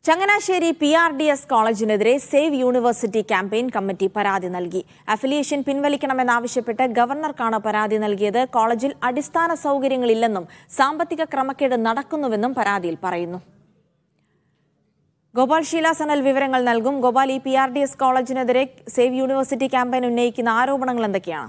Changanassery P R D S കോളേജിനെതിരെ save university campaign committee പരാതി നൽകി അഫിലിയേഷൻ പിൻവലിക്കണമെന്നാവശ്യപ്പെട്ട് ഗവർണർക്കാണ് പരാതി നൽകിയത് കോളേജിൽ അടിസ്ഥാന സൗകര്യങ്ങളില്ലെന്നും സാമ്പത്തിക ക്രമക്കേട് നടക്കുന്നുവെന്നും പരാതിയിൽ പറയുന്നു ഗോപാൽ ഷീല സനൽ വിവരങ്ങൾ നൽകും ഗോപാൽ ഈ പി ആർ ഡി എസ് കോളേജിനെതിരെ സേവ് യൂണിവേഴ്സിറ്റി ക്യാമ്പയിൻ ഉന്നയിക്കുന്ന ആരോപണങ്ങൾ എന്തൊക്കെയാണ്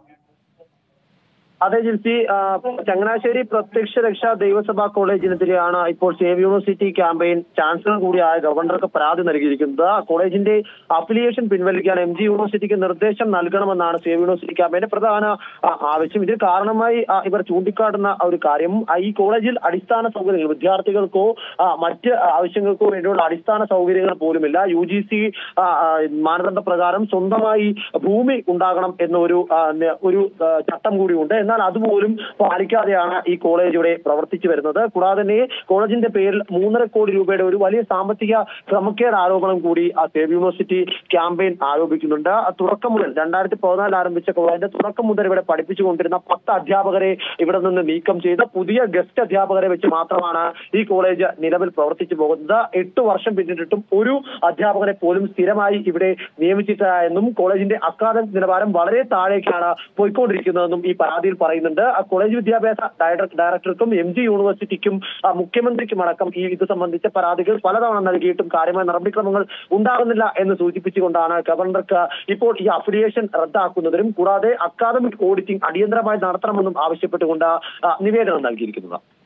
അതെ ജിൽസി ആ, ചങ്ങനാശ്ശേരി പ്രത്യക്ഷ രക്ഷാ ദൈവസഭാ കോളേജിനെതിരെയാണ് ഇപ്പോൾ സേവ് യൂണിവേഴ്സിറ്റി ക്യാമ്പയിൻ ചാൻസലർ കൂടിയായ ഗവർണർക്ക് പരാതി നൽകിയിരിക്കുന്നത് ആ കോളേജിന്റെ അഫിലിയേഷൻ പിൻവലിക്കാൻ എം ജി യൂണിവേഴ്സിറ്റിക്ക് നിർദ്ദേശം നൽകണമെന്നാണ് സേവ് യൂണിവേഴ്സിറ്റി ക്യാമ്പയിന്റെ പ്രധാന ആ, ആവശ്യം ഇതിന് കാരണമായി ആ, ഇവർ ചൂണ്ടിക്കാട്ടുന്ന ഒരു കാര്യം ആ, ഈ കോളേജിൽ അടിസ്ഥാന സൗകര്യങ്ങൾ വിദ്യാർത്ഥികൾക്കോ ആ, മറ്റ് ആവശ്യങ്ങൾക്കോ വേണ്ടിയുള്ള അടിസ്ഥാന സൗകര്യങ്ങൾ പോലുമില്ല യു ജി സി മാനദണ്ഡ പ്രകാരം സ്വന്തമായി ഭൂമി ഉണ്ടാകണം എന്നൊരു ആ, ന- ഒരു ആ, ചട്ടം കൂടിയുണ്ട് എന്നാൽ അതുപോലും പാലിക്കാതെയാണ് ഈ കോളേജ് ഇവിടെ പ്രവർത്തിച്ചു വരുന്നത് കൂടാതെ തന്നെ കോളേജിന്റെ പേരിൽ മൂന്നര കോടി രൂപയുടെ ഒരു വലിയ സാമ്പത്തിക ക്രമക്കേട് ആരോപണം കൂടി ആ സേവ് യൂണിവേഴ്സിറ്റി ക്യാമ്പയിൻ ആരോപിക്കുന്നുണ്ട് ആ തുടക്കം മുതൽ രണ്ടായിരത്തി പതിനാലിൽ ആരംഭിച്ച കോളേജിന്റെ തുടക്കം മുതൽ ഇവിടെ പഠിപ്പിച്ചുകൊണ്ടിരുന്ന പത്ത് അധ്യാപകരെ ഇവിടെ നിന്ന് നീക്കം ചെയ്ത് പുതിയ ഗസ്റ്റ് അധ്യാപകരെ വെച്ച് മാത്രമാണ് ഈ കോളേജ് നിലവിൽ പ്രവർത്തിച്ചു പോകുന്നത് എട്ട് വർഷം പിന്നിട്ടിട്ടും ഒരു അധ്യാപകരെ പോലും സ്ഥിരമായി ഇവിടെ നിയമിച്ചിട്ടില്ല എന്നും കോളേജിന്റെ അക്കാദമിക് നിലവാരം വളരെ താഴേക്കാണ് പോയിക്കൊണ്ടിരിക്കുന്നതെന്നും ഈ പരാതിയിൽ പറയുന്നുണ്ട് ആ കോളേജ് വിദ്യാഭ്യാസ ഡയറക്ടർ ഡയറക്ടർക്കും എം ജി യൂണിവേഴ്സിറ്റിക്കും ആ, മുഖ്യമന്ത്രിക്കും അടക്കം ഈ ഇത് സംബന്ധിച്ച പരാതികൾ പലതവണ നൽകിയിട്ടും കാര്യമായ നടപടിക്രമങ്ങൾ ഉണ്ടാകുന്നില്ല എന്ന് സൂചിപ്പിച്ചുകൊണ്ടാണ് ഗവർണർക്ക് ഇപ്പോൾ ഈ അഫിലിയേഷൻ റദ്ദാക്കുന്നതിനും കൂടാതെ അക്കാദമിക് ഓഡിറ്റിംഗ് അടിയന്തരമായി നടത്തണമെന്നും ആവശ്യപ്പെട്ടുകൊണ്ട് ആ, നിവേദനം നൽകിയിരിക്കുന്നത്